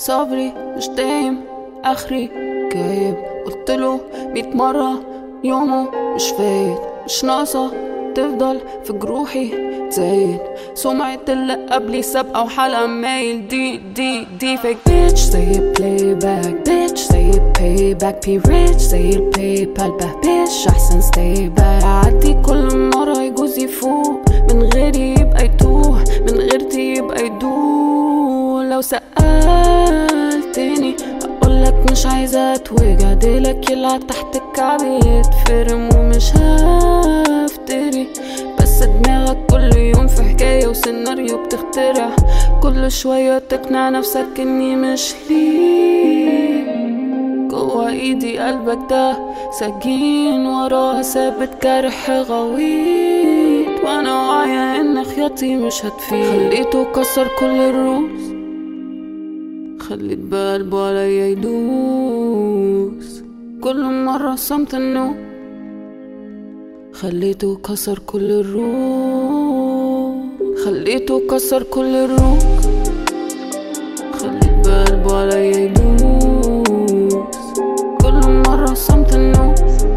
صبري مش دايم اخري جايب قلتله ميت مرة يومه مش فايت مش ناقصة تفضل في جروحي تزايد سمعة اللي قبلي سابقة وحلقة مايل دي دي دي فيك بيتش زي بلاي باك بيتش زي باي باك بي ريتش زي البلاي بال بيتش احسن ستي باك اعدي كل مرة يجوز يفوق من غيري يبقى يتوه من غيرتي يبقى يدوه لو سألتني اقولك مش عايزة اتوجع ديلك يلعب تحت الكعب يتفرم ومش هفتري بس دماغك كل يوم في حكاية وسيناريو بتخترع كل شوية تقنع نفسك اني مش ليك جوا ايدي قلبك ده سجين وراه ثابت جرح غويط وانا واعية ان خياطي مش هتفيد خليته كسر كل الروس خليت بقلبه عليا يدوس كل مرة صمت النوم خليته كسر كل الروح خليته كسر كل الروح خليت بقلبه عليا يدوس كل مرة صمت النوم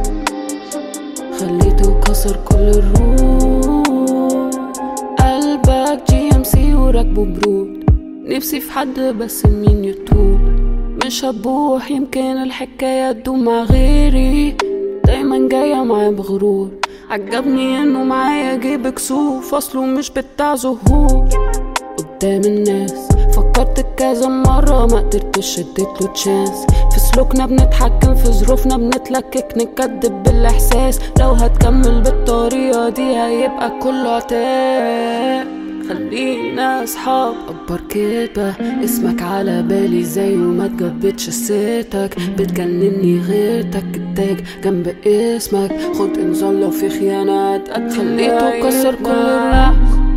خليته كسر كل الروح قلبك جي ام سي وراكبه برود نفسي في حد بس مين يطول مش هتبوح يمكن الحكاية تدوم مع غيري دايما جاية معايا بغرور عجبني انه معايا جيب كسوف اصله مش بتاع زهور قدام الناس فكرت كذا مرة ما قدرتش اديت له تشانس في سلوكنا بنتحكم في ظروفنا بنتلكك نكدب بالاحساس لو هتكمل بالطريقة دي هيبقى كله عتاب خلينا اصحاب اكبر كدبة اسمك على بالي زي وما تجبتش سيرتك بتجنني غيرتك التاج جنب اسمك خد انذار لو في خيانة هتقتل خليته كسر كل الراس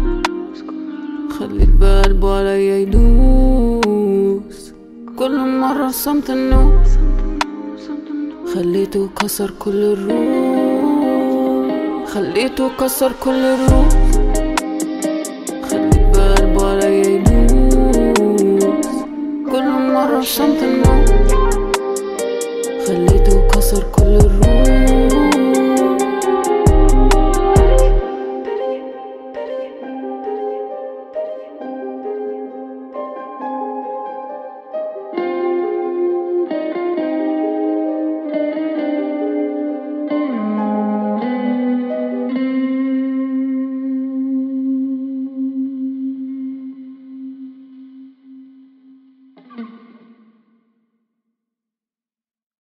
خليت بقلبه عليا يدوس كل مرة صمت النوم خليته كسر كل الروح خليته كسر كل الروح خليت بقلبه عليا يدوس كل مرة صمت النوم خليته كسر كل